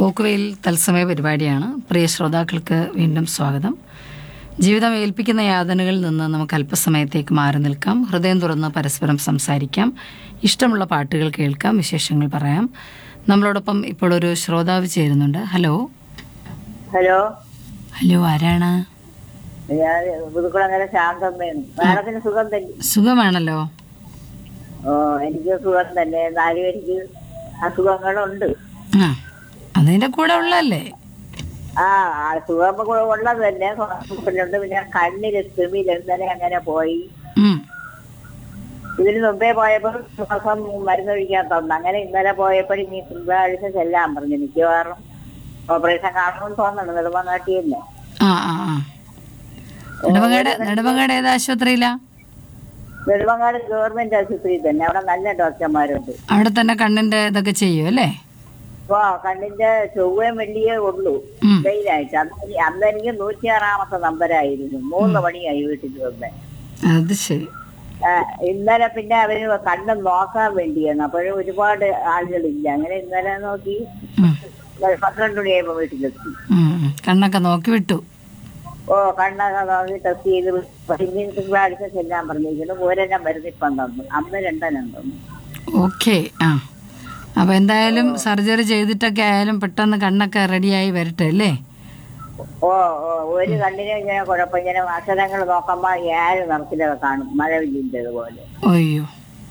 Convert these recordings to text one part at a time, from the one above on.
പോക്കുവെയിൽ തത്സമയ പരിപാടിയാണ് പ്രിയ ശ്രോതാക്കൾക്ക് വീണ്ടും സ്വാഗതം ജീവിതം ഏൽപ്പിക്കുന്ന യാതനകളിൽ നിന്ന് നമുക്ക് അല്പസമയത്തേക്ക് മാറി നിൽക്കാം ഹൃദയം തുറന്ന് പരസ്പരം സംസാരിക്കാം ഇഷ്ടമുള്ള പാട്ടുകൾ കേൾക്കാം വിശേഷങ്ങൾ പറയാം നമ്മളോടൊപ്പം ഇപ്പോൾ ഒരു ശ്രോതാവ് ചേരുന്നുണ്ട് ഹലോ ഹലോ ഹലോ ആരാണ് ഞാൻ പുതുക്കുളങ്ങര ശാന്തമ്മയാണ് മാഡത്തിന് സുഖം തന്നെ സുഖമാണല്ലോ ഓ എനിക്ക് സുഖം തന്നെ എന്നാലും എനിക്ക് അസുഖങ്ങളുണ്ട് ആ അതിൻ്റെ കൂടെ ഉള്ളതല്ലേ ആ അസുഖം കൂടെ ഉള്ളത് തന്നെ ഹോസ്പിറ്റലുണ്ട് പിന്നെ കണ്ണിൽ സ്ഥിമിൽ ഇന്നലെ അങ്ങനെ പോയി ഉം. ഇതിന് മുമ്പേ പോയപ്പോൾ ദിവസം മരുന്ന് കഴിക്കാൻ തന്നു അങ്ങനെ ഇന്നലെ പോയപ്പോൾ ഇനി തിങ്കളാഴ്ച ചെല്ലാൻ പറഞ്ഞു മിക്കവാറും ഓപ്പറേഷൻ കാണുമെന്ന് തോന്നുന്നു നെടുമങ്ങാട്ടി തന്നെ ആ ആ ആ നെടുമങ്ങാട് നെടുമങ്ങാട് ഏത് ആശുപത്രിയിലാ നെടുമങ്ങാട് ഗവൺമെന്റ് ആശുപത്രിയിൽ തന്നെ അവിടെ നല്ല ഡോക്ടർമാരുണ്ട് അവിടെ തന്നെ കണ്ണിന്റെ ഇതൊക്കെ ചെയ്യും അല്ലേ ഓ കണ്ണിന്റെ ചൊവ്വയും വെള്ളിയേ ഉള്ളൂ ഉം. വെയിലായിട്ട് അന്ന് എനി- അന്ന് എനിക്ക് നൂറ്റിയാറാമത്തെ നമ്പരായിരുന്നു മൂന്ന് മണിയായി വീട്ടിൽ വന്ന് അത് ശരി ആ, ഇന്നലെ പിന്നെ അവര് കണ്ണ് നോക്കാൻ വേണ്ടിയാണ് അപ്പോഴും ഒരുപാട് ആളുകളില്ല അങ്ങനെ ഇന്നലെ നോക്കി ഉം. പന്ത്രണ്ട് മണിയായപ്പോ വീട്ടിലെത്തി ഉം, ഉം. കണ്ണൊക്കെ നോക്കി വിട്ടു ഓ കണ്ണൊക്കെ നോക്കി ടെസ്റ്റ് ചെയ്ത് പിന്നെ തിങ്കളാഴ്ച ചെല്ലാൻ പറഞ്ഞിരിക്കുന്നു ഒരെണ്ണം മരുന്നിപ്പം തന്നു അന്ന് രണ്ടെണ്ണം തന്നു ഓക്കെ ആ അപ്പൊ എന്തായാലും സർജറി ചെയ്തിട്ടൊക്കെ ആയാലും പെട്ടെന്ന് കണ്ണൊക്കെ റെഡിയായി വരട്ടെ അല്ലേ ഓ ഓ ഒരു കണ്ണിന് ഇങ്ങനെ കുഴപ്പം ഇങ്ങനെ അക്ഷരങ്ങൾ നോക്കുമ്പോ ഏഴ് നിറത്തിലൊക്കെ കാണും മഴവില്ലിൻ്റെതുപോലെ അയ്യോ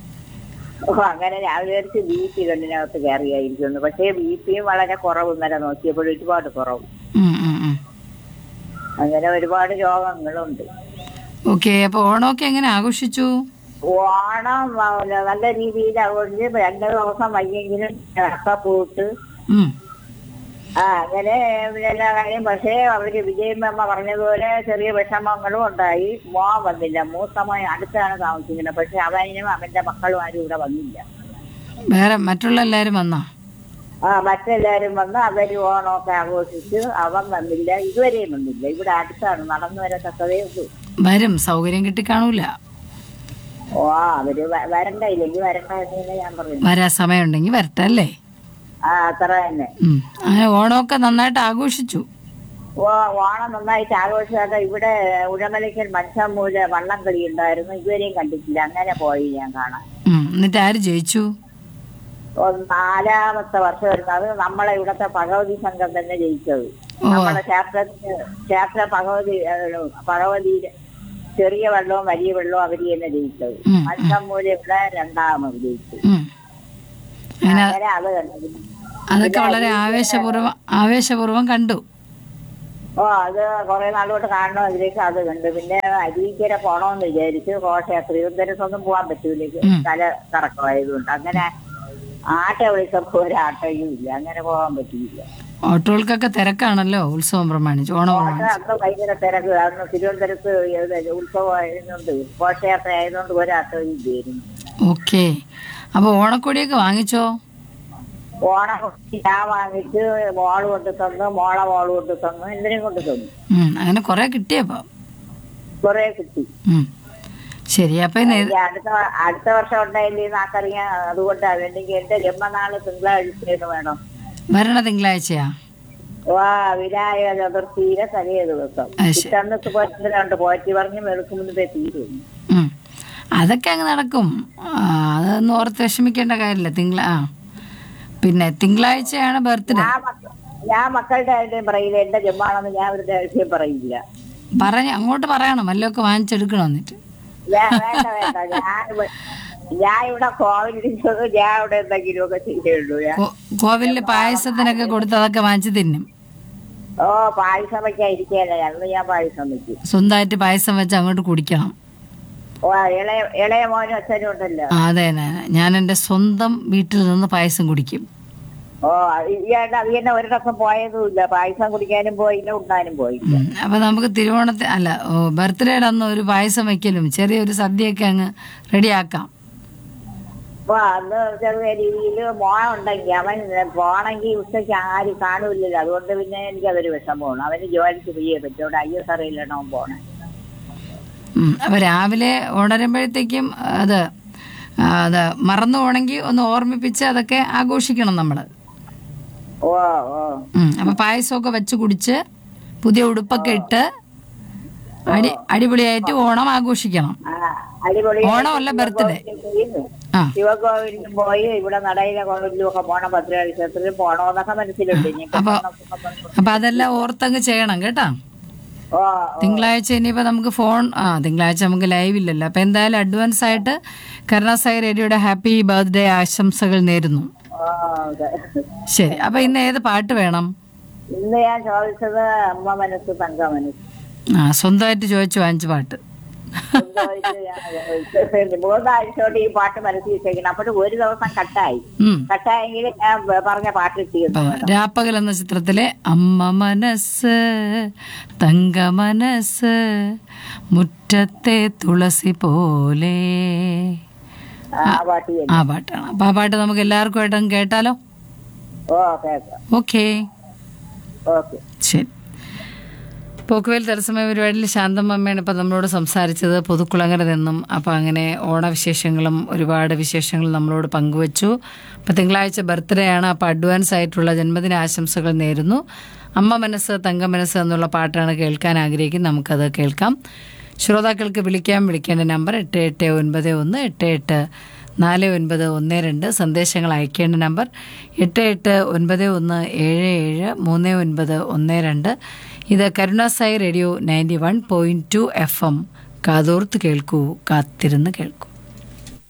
ഓ അങ്ങനെ ഞാൻ വിചാരിച്ച് ബി പി കണ്ണിനകത്ത് കയറിയായിരിക്കുന്നു പക്ഷേ ബി പിയും വളരെ കുറവ് ഇന്നലെ നോക്കിയപ്പോൾ ഒരുപാട് കുറവ് ഉം, ഉം, ഉം. അങ്ങനെ ഒരുപാട് രോഗങ്ങളുണ്ട് ഓക്കെ അപ്പൊ ഓണമൊക്കെ എങ്ങനെ ആഘോഷിച്ചു ഓണം ആ, നല്ല രീതിയിൽ ആഘോഷിച്ച് രണ്ട് ദിവസം വയ്യെങ്കിലും ചക്ക പൂട്ട് ഉം. ആ അങ്ങനെ എല്ലാ കാര്യം പക്ഷേ അവര് വിജയമ്മ പറഞ്ഞതുപോലെ ചെറിയ വിഷമങ്ങളും ഉണ്ടായി മോൻ വന്നില്ല മൂത്തമ്മ അടുത്താണ് താമസിക്കുന്നത് പക്ഷെ അവനും അവന്റെ മക്കളും ആരും ഇവിടെ വന്നില്ല വേറെ മറ്റുള്ള എല്ലാരും വന്നോ ആ മറ്റെല്ലാരും വന്ന് അവര് ഓണമൊക്കെ ആഘോഷിച്ച് അവൻ വന്നില്ല ഇതുവരെയും വന്നില്ല ഇവിടെ അടുത്താണ് നടന്നു വരത്തക്കതേ ഉള്ളൂ വരും സൗകര്യം കിട്ടി കാണൂല ഓ അവര് വ- വരണ്ട ഇല്ലെങ്കിൽ വരണ്ട എന്ന് തന്നെ ഞാൻ പറഞ്ഞു വരാൻ സമയമുണ്ടെങ്കിൽ വരട്ടെ അല്ലേ ആ അത്ര തന്നെ ഉം. അങ്ങനെ ഓണമൊക്കെ നന്നായിട്ട് ആഘോഷിച്ചു ഓ ഓണം നന്നായിട്ട് ആഘോഷിച്ചാൽ ഇവിടെ ഉഴമലയ്ക്കൽ മത്സ്യമൂല വള്ളം കളി ഉണ്ടായിരുന്നു ഇതുവരെയും കണ്ടിട്ടില്ല അങ്ങനെ പോയി ഞാൻ കാണാൻ ഉം. എന്നിട്ട് ആര് ജയിച്ചു ഓ, നാലാമത്തെ വർഷമായിരുന്നു അത് നമ്മളെ ഇവിടത്തെ ഭഗവതി സംഘം തന്നെ ജയിച്ചത് ഓ. നമ്മളെ ക്ഷേത്രത്തിന് ക്ഷേത്ര ഭഗവതി ഏഹ്, ഭഗവതി ചെറിയ വെള്ളവും വലിയ വെള്ളവും അവര് തന്നെ ജയിച്ചത് ഉം. മത്സ്യമൂല ഇവിടെ രണ്ടാമത് ജയിച്ചു ഉം. അങ്ങനെ അങ്ങനെ അത് കണ്ടു അതൊക്കെ വളരെ ആവേശപൂർവ്വം ആവേശപൂർവ്വം കണ്ടു ഓ അത് കുറെ നാളോട്ട് കാണണം അതിലേക്ക് അത് കണ്ടു പിന്നെ അരീക്കര പോണോന്ന് വിചാരിച്ചു പക്ഷേ തിരുവനന്തപുരത്തൊന്നും പോകാൻ പറ്റൂല ഉം. തല കറക്കമായതുകൊണ്ട് അങ്ങനെ ആട്ട വിളിച്ചപ്പോ ഒരു ആട്ടയും ഇല്ല അങ്ങനെ പോകാൻ പറ്റിയില്ല ഓട്ടോകൾക്കൊക്കെ തിരക്കാണല്ലോ ഉത്സവം പ്രമാണിച്ച് ഓണം ഓട്ട പ്രമാണിച്ച് അന്ന് ഭയങ്കര തിരക്ക് അന്ന് തിരുവനന്തപുരത്ത് ഏത് ഉത്സവം ആയതുകൊണ്ട് ഘോഷയാത്ര ആയതുകൊണ്ട് ഒരാട്ടവും ഇല്ലായിരുന്നു ഓക്കെ അപ്പൊ ഓണക്കൊടിയൊക്കെ വാങ്ങിച്ചോ ഓണം ഞാൻ വാങ്ങിച്ച് മോള് കൊണ്ട് തന്നു മോളെ മോള് കൊണ്ട് തന്നു എന്തിനും കൊണ്ട് തന്നു ഉം. അങ്ങനെ കുറെ കിട്ടിയപ്പോ കുറെ കിട്ടി ഉം. ശരി അപ്പൊ ഇന്ന് ഇനി അടുത്ത അടുത്ത വർഷം ഉണ്ടായില്ലേ നാക്കറിയാം അതുകൊണ്ട് അല്ലെങ്കിൽ എന്റെ ജന്മനാള് തിങ്കളാഴ്ചയാണ് വേണം വരണ തിങ്കളാഴ്ചയാ വാ വിനായക ചതുർത്ഥിയിലെ തലേ ദിവസം അത് ശരി. പിറ്റന്നത്ത് പോറ്റുന്നുണ്ട് പോറ്റി പറഞ്ഞ് വെളുക്കും മുൻപേ തീരും ഉം. അതൊക്കെ അങ്ങ് നടക്കും ആ, അതൊന്നും ഓർത്ത് വിഷമിക്കേണ്ട കാര്യമില്ല തിങ്കള ആ പിന്നെ തിങ്കളാഴ്ചയാണ് ബർത്ത്ഡേ ഞാൻ മക്ക- ഞാൻ മക്കളുടെ ആരുടെയും പറയില്ല എന്റെ ജന്മാണെന്ന് ഞാൻ അവരുടെ ആരുടെയും പറയില്ല പറഞ്ഞ് അങ്ങോട്ട് പറയണം വല്ലതൊക്കെ വാങ്ങിച്ചെടുക്കണം എന്നിട്ട് ഞാൻ വേണ്ട വേണ്ട ഞാൻ ഇവ- ഞാൻ ഇവിടെ കോവിലിരിക്കുന്നത് ഞാൻ ഇവിടെ എന്തെങ്കിലും ഒക്കെ ചെയ്യുള്ളൂ ഞാൻ കോ- കോവിലില് പായസത്തിനൊക്കെ കൊടുത്ത് അതൊക്കെ വാങ്ങിച്ച് തിന്നും ഓ പായസം വയ്ക്കാൻ ഇരിക്കുകയല്ല അന്ന് ഞാൻ പായസം വയ്ക്കും സ്വന്തമായിട്ട് പായസം വെച്ച് അങ്ങോട്ട് കുടിക്കണം ഓ ഇളയ ഇളയ മോനും അച്ഛനും ഉണ്ടല്ലോ ആ, അതെ അതെ അതെ. ഞാൻ എൻ്റെ സ്വന്തം വീട്ടിൽ നിന്ന് പായസം കുടിക്കും ഓ ഇയാണ്ട് അത് തന്നെ ഒരു ദിവസം പോയതുമില്ല പായസം കുടിക്കാനും പോയില്ല ഉണ്ണാനും പോയില്ല ഉം. അപ്പൊ നമുക്ക് തിരുവോണത്തെ അല്ല ബർത്ത്ഡേയുടെ അന്ന് ഒരു പായസം വെക്കലും ചെറിയൊരു സദ്യയൊക്കെ അങ്ങ് റെഡിയാക്കാം അപ്പൊ അന്ന് ചെറിയ രീതിയിൽ മോൻ ഉണ്ടെങ്കിൽ അവൻ പോണെങ്കിൽ ഉച്ചയ്ക്ക് ആരും കാണൂല്ലല്ലോ അതുകൊണ്ട് പിന്നെ എനിക്കതൊരു വിഷമമാണ് അവന് ജോലിക്ക് പോയേ പറ്റും അവിടെ ഐ എസ് അറിയില്ലണോ പോണേ ഉം. അപ്പൊ രാവിലെ ഉണരുമ്പോഴത്തേക്കും അത് ആ, അത് മറന്നു പോണെങ്കിൽ ഒന്ന് ഓർമ്മിപ്പിച്ച് അതൊക്കെ ആഘോഷിക്കണം നമ്മൾ ഓ ഓ ഉം, അപ്പൊ പായസമൊക്കെ വെച്ച് കുടിച്ച് പുതിയ ഉടുപ്പൊക്കെ ഇട്ട് അടി അടിപൊളിയായിട്ട് ഓണം ആഘോഷിക്കണം ആ അടിപൊളി ഓണമല്ല ബർത്ത്ഡേ ആ ശിവകോവിലിലും പോയി ഇവിടെ നടയിലെ കോവിലും ഒക്കെ പോണം ഭദ്രകാളി ക്ഷേത്രത്തിൽ പോണോന്നൊക്കെ മനസ്സിലുണ്ട് ഇനിയിപ്പോ അപ്പൊ അപ്പൊ അതെല്ലാം ഓർത്തങ്ങ് ചെയ്യണം കേട്ടാ ഓ തിങ്കളാഴ്ച ഇനിയിപ്പോൾ നമുക്ക് ഫോൺ ആ തിങ്കളാഴ്ച നമുക്ക് ലൈവ് ഇല്ലല്ലോ അപ്പോൾ എന്തായാലും അഡ്വാൻസ് ആയിട്ട് കരുണാസായി റേഡിയോയുടെ ഹാപ്പി ബർത്ത്ഡേ ആശംസകൾ നേരുന്നു ഓ അതെ. ശരി അപ്പോൾ ഇന്ന് ഏത് പാട്ട് വേണം ഇന്ന് ഞാൻ ചോദിച്ചത് അമ്മ മനസ്സ് തങ്ക മനസ്സ് ആ സ്വന്തമായിട്ട് ചോദിച്ചു വാങ്ങിച്ച പാട്ട് ചോദിച്ചത് ഞാൻ ചോദിച്ചത്. മൂന്നാഴ്ചയോട്ട് ഈ പാട്ട് മനസ്സിൽ വെച്ചേക്കണം അപ്പോഴും ഒരു ദിവസം കട്ടായി ഉം. കട്ടായെങ്കിൽ ഞാൻ പറഞ്ഞ പാട്ട് ഇട്ടിരുന്നു അപ്പൊ രാപ്പകൽ എന്ന ചിത്രത്തിലെ അമ്മ മനസ്സ് തങ്ക മനസ്സ് മുറ്റത്തെ തുളസി പോലെ ആ പാട്ട് ചെയ്തു. ആ പാട്ടാണ് അപ്പൊ ആ പാട്ട് നമുക്ക് എല്ലാവർക്കും ആയിട്ടും കേട്ടാലോ ഓ കേൾക്കാം ഓക്കേ ഓക്കെ ശരി പോക്കുവേൽ തത്സമയ പരിപാടിയിൽ ശാന്തമ്മയാണ് ഇപ്പം നമ്മളോട് സംസാരിച്ചത് പുതുക്കുളങ്ങര നിന്നും അപ്പം അങ്ങനെ ഓണവിശേഷങ്ങളും ഒരുപാട് വിശേഷങ്ങൾ നമ്മളോട് പങ്കുവച്ചു അപ്പം തിങ്കളാഴ്ച ബർത്ത്ഡേ ആണ് അപ്പം അഡ്വാൻസ് ആയിട്ടുള്ള ജന്മദിന ആശംസകൾ നേരുന്നു അമ്മ മനസ്സ് തങ്ക മനസ്സ് എന്നുള്ള പാട്ടാണ് കേൾക്കാൻ ആഗ്രഹിക്കുന്നത് നമുക്കത് കേൾക്കാം ശ്രോതാക്കൾക്ക് വിളിക്കാൻ വിളിക്കേണ്ട നമ്പർ എട്ട് എട്ട് ഒൻപത് ഒന്ന് എട്ട് എട്ട് നാല് ഒൻപത് ഒന്ന് രണ്ട് സന്ദേശങ്ങൾ അയക്കേണ്ട നമ്പർ എട്ട് എട്ട് ഒൻപത് ഒന്ന് ഏഴ് ഏഴ് മൂന്ന് ഒൻപത് ഒന്ന് രണ്ട് ഇത് കരുണാസായി radio ninety one point two F M കാതോർത്ത് കേൾക്കൂ കാത്തിരുന്ന് കേൾക്കൂ